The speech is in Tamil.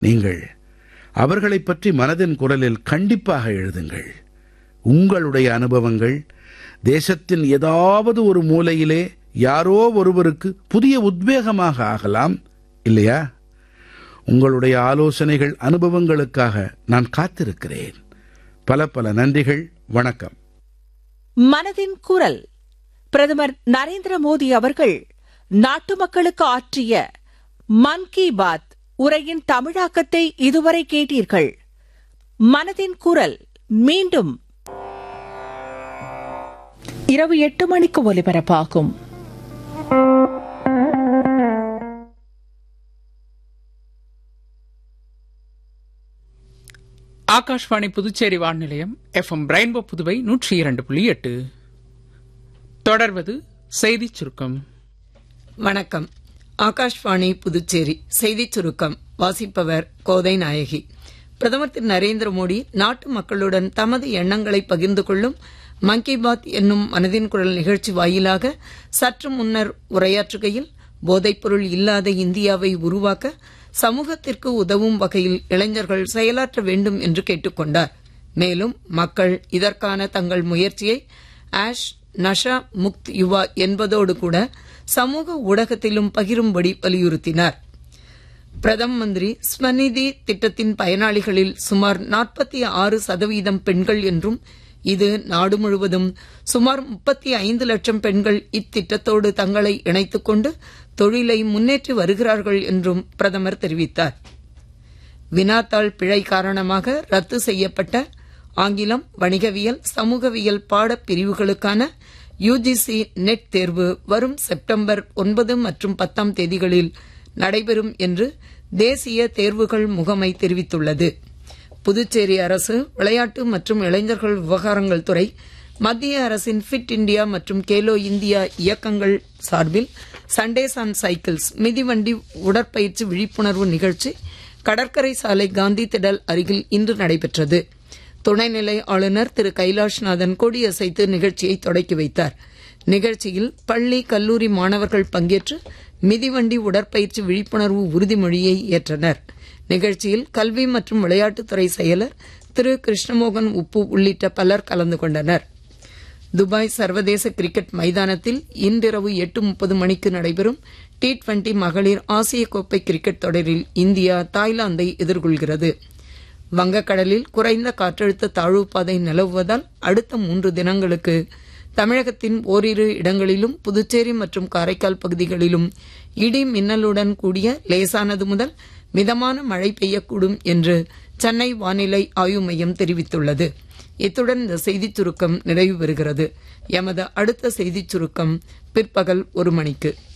நீங்கள் அவர்களைப் பற்றி மனதின் குரலில் கண்டிப்பாக எழுதுங்கள் உங்களுடைய அனுபவங்கள் தேசத்தின் ஏதாவது ஒரு மூலையிலே யாரோ ஒருவருக்கு புதிய உத்வேகமாக ஆகலாம் இல்லையா உங்களுடைய ஆலோசனைகள் அனுபவங்களுக்காக நான் காத்திருக்கிறேன் பல பல நன்றிகள் வணக்கம் மனதின் குரல் பிரதமர் நரேந்திர மோடி அவர்கள் நாட்டு மக்களுக்கு ஆற்றிய மன் கி பாத் உரையின் தமிழாக்கத்தை இதுவரை கேட்டீர்கள் மனதின் குரல் மீண்டும் இரவு எட்டு மணிக்கு ஒலிபரப்பாகும் ஆகாஷ்வாணி புதுச்சேரி வானிலையம் எஃப்எம் ரெயின்போ புதுவை நூற்றி இரண்டு புள்ளி எட்டு தொடர்வது செய்திச் சுருக்கம் வணக்கம் ஆகாஷ்வாணி புதுச்சேரி செய்திச் சுருக்கம் வாசிப்பவர் கோதை நாயகி பிரதமர் திரு நரேந்திர மோடி நாட்டு மக்களுடன் தமது எண்ணங்களை பகிர்ந்து கொள்ளும் மன் கி பாத் என்னும் மனதின் குரல் நிகழ்ச்சி வாயிலாக சற்று முன்னர் உரையாற்றுகையில் போதைப்பொருள் இல்லாத இந்தியாவை உருவாக்க சமூகத்திற்கு உதவும் வகையில் இளைஞர்கள் செயலாற்ற வேண்டும் என்று கேட்டுக்கொண்டார் மேலும் மக்கள் இதற்கான தங்கள் முயற்சியை ஆஷ் நஷா முக்த் யுவா என்பதோடு கூட சமூக ஊடகத்திலும் பகிரும்படி வலியுறுத்தினார் பிரதம மந்திரி ஸ்வநிதி திட்டத்தின் பயனாளிகளில் சுமார் நாற்பத்தி ஆறு சதவீதம் பெண்கள் என்றும் இது நாடு முழுவதும் சுமார் முப்பத்தி ஐந்து லட்சம் பெண்கள் இத்திட்டத்தோடு தங்களை இணைத்துக் கொண்டு தொழிலை முன்னேற்றி வருகிறார்கள் என்றும் பிரதமர் தெரிவித்தார் வினாத்தாள் பிழை காரணமாக ரத்து செய்யப்பட்ட ஆங்கிலம் வணிகவியல் சமூகவியல் பாடப் பிரிவுகளுக்கான யுஜிசி நெட் தேர்வு வரும் செப்டம்பர் ஒன்பது மற்றும் பத்தாம் தேதிகளில் நடைபெறும் என்று தேசிய தேர்வுகள் முகமை தெரிவித்துள்ளது புதுச்சேரி அரசு விளையாட்டு மற்றும் இளைஞர்கள் விவகாரங்கள் துறை மத்திய அரசின் ஃபிட் இண்டியா மற்றும் கேலோ இந்தியா இயக்கங்கள் சார்பில் சண்டேஸ் ஆன் சைக்கிள்ஸ் மிதிவண்டி உடற்பயிற்சி விழிப்புணர்வு நிகழ்ச்சி கடற்கரை சாலை காந்தி திடல் அருகில் இன்று நடைபெற்றது துணைநிலை ஆளுநர் திரு கைலாஷ்நாதன் கொடியசைத்து நிகழ்ச்சியை தொடக்கி வைத்தார் நிகழ்ச்சியில் பள்ளி கல்லூரி மாணவர்கள் பங்கேற்று மிதிவண்டி உடற்பயிற்சி விழிப்புணர்வு உறுதிமொழியை ஏற்றனர் நிகழ்ச்சியில் கல்வி மற்றும் விளையாட்டுத்துறை செயலர் திரு கிருஷ்ணமோகன் உப்பு உள்ளிட்ட பலர் கலந்து கொண்டனர் துபாய் சர்வதேச கிரிக்கெட் மைதானத்தில் இன்றிரவு எட்டு முப்பது மணிக்கு நடைபெறும் டி டுவெண்டி மகளிர் ஆசிய கோப்பை கிரிக்கெட் தொடரில் இந்தியா தாய்லாந்தை எதிர்கொள்கிறது வங்கக்கடலில் குறைந்த காற்றழுத்த தாழ்வு பாதை நிலவுவதால் அடுத்த மூன்று தினங்களுக்கு தமிழகத்தின் ஓரிரு இடங்களிலும் புதுச்சேரி மற்றும் காரைக்கால் பகுதிகளிலும் இடி மின்னலுடன் கூடிய லேசானது முதல் மிதமான மழை பெய்யக்கூடும் என்று சென்னை வானிலை ஆய்வு மையம் தெரிவித்துள்ளது இத்துடன் இந்த செய்திச் சுருக்கம் நிறைவு பெறுகிறது எமது அடுத்த செய்திச் சுருக்கம் பிற்பகல் ஒரு மணிக்கு